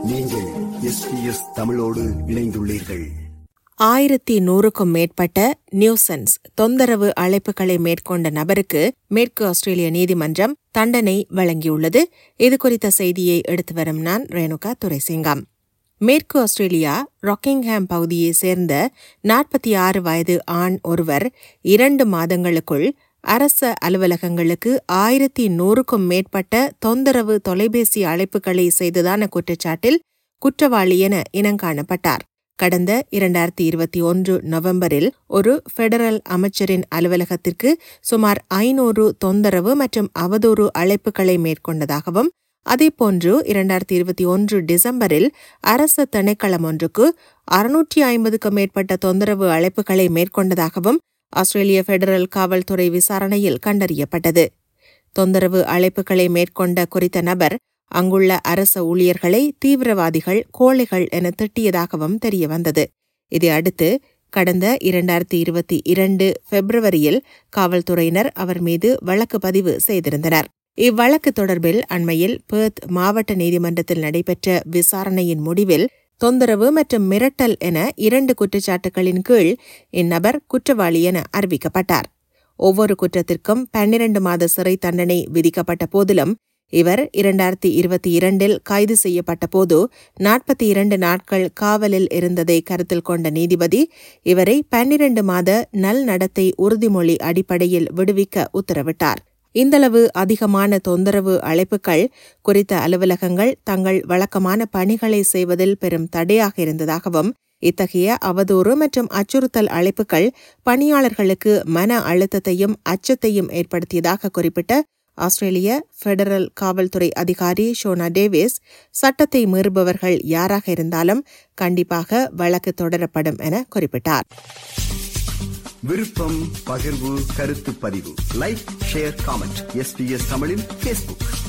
நீங்கள் எஸ்பிஎஸ் தமிழோடு இணைந்துள்ளீர்கள் ஆயிரத்தி நூறுக்கும் மேற்பட்ட நியூசன்ஸ் தொந்தரவு அழைப்புகளை மேற்கொண்ட நபருக்கு மேற்கு ஆஸ்திரேலிய நீதிமன்றம் தண்டனை வழங்கியுள்ளது இது குறித்த செய்தியை எடுத்து வரும் நான் ரேணுகா துரைசிங்கம் மேற்கு ஆஸ்திரேலியா ராக்கிங்ஹாம் பகுதியைச் சேர்ந்த நாற்பத்தி ஆறு வயது ஆண் ஒருவர் இரண்டு மாதங்களுக்குள் அரச அலுவலகங்களுக்கு ஆயிரத்தி நூறுக்கும் மேற்பட்ட தொந்தரவு தொலைபேசி அழைப்புகளை செய்ததான குற்றச்சாட்டில் குற்றவாளி என இனங்காணப்பட்டார் கடந்த இரண்டாயிரத்தி இருபத்தி ஒன்று நவம்பரில் ஒரு பெடரல் அமைச்சரின் அலுவலகத்திற்கு சுமார் ஐநூறு தொந்தரவு மற்றும் அவதூறு அழைப்புகளை மேற்கொண்டதாகவும் அதேபோன்று இரண்டாயிரத்தி இருபத்தி ஒன்று டிசம்பரில் அரசு திணைக்களம் ஒன்றுக்கு அறுநூற்றி ஐம்பதுக்கும் மேற்பட்ட தொந்தரவு அழைப்புகளை மேற்கொண்டதாகவும் ஆஸ்திரேலிய பெடரல் காவல்துறை விசாரணையில் கண்டறியப்பட்டது தொந்தரவு அழைப்புகளை மேற்கொண்ட குறித்த நபர் அங்குள்ள அரச ஊழியர்களை தீவிரவாதிகள் கோழைகள் என திட்டியதாகவும் தெரியவந்தது இதையடுத்து கடந்த இரண்டாயிரத்தி இருபத்தி இரண்டு பிப்ரவரியில் காவல்துறையினர் அவர் மீது வழக்கு பதிவு செய்திருந்தனர் இவ்வழக்கு தொடர்பில் அண்மையில் பெர்த் மாவட்ட நீதிமன்றத்தில் நடைபெற்ற விசாரணையின் முடிவில் தொந்தரவு மற்றும் மிரட்டல் என இரண்டு குற்றச்சாட்டுகளின் கீழ் இந்நபர் குற்றவாளி என அறிவிக்கப்பட்டார் ஒவ்வொரு குற்றத்திற்கும் பன்னிரண்டு மாத சிறை தண்டனை விதிக்கப்பட்ட போதிலும் இவர் இரண்டாயிரத்தி இருபத்தி இரண்டில் கைது செய்யப்பட்ட போது நாற்பத்தி இரண்டு நாட்கள் காவலில் இருந்ததை கருத்தில் கொண்ட நீதிபதி இவரை பன்னிரண்டு மாத நல் நடத்தை உறுதிமொழி அடிப்படையில் விடுவிக்க உத்தரவிட்டார் இந்தளவு அதிகமான தொந்தரவு அழைப்புகள் குறித்த அலுவலகங்கள் தங்கள் வழக்கமான பணிகளை செய்வதில் பெரும் தடையாக இருந்ததாகவும் இத்தகைய அவதூறு மற்றும் அச்சுறுத்தல் அழைப்புகள் பணியாளர்களுக்கு மன அழுத்தத்தையும் அச்சத்தையும் ஏற்படுத்தியதாக குறிப்பிட்ட ஆஸ்திரேலிய பெடரல் காவல்துறை அதிகாரி ஷோனா டேவிஸ் சட்டத்தை மீறுபவர்கள் யாராக இருந்தாலும் கண்டிப்பாக வழக்கு தொடரப்படும் என குறிப்பிட்டார் விருப்பம் பகிர்வு கருத்து பதிவு லைக் ஷேர் காமெண்ட் எஸ்பிஎஸ் தமிழின் பேஸ்புக்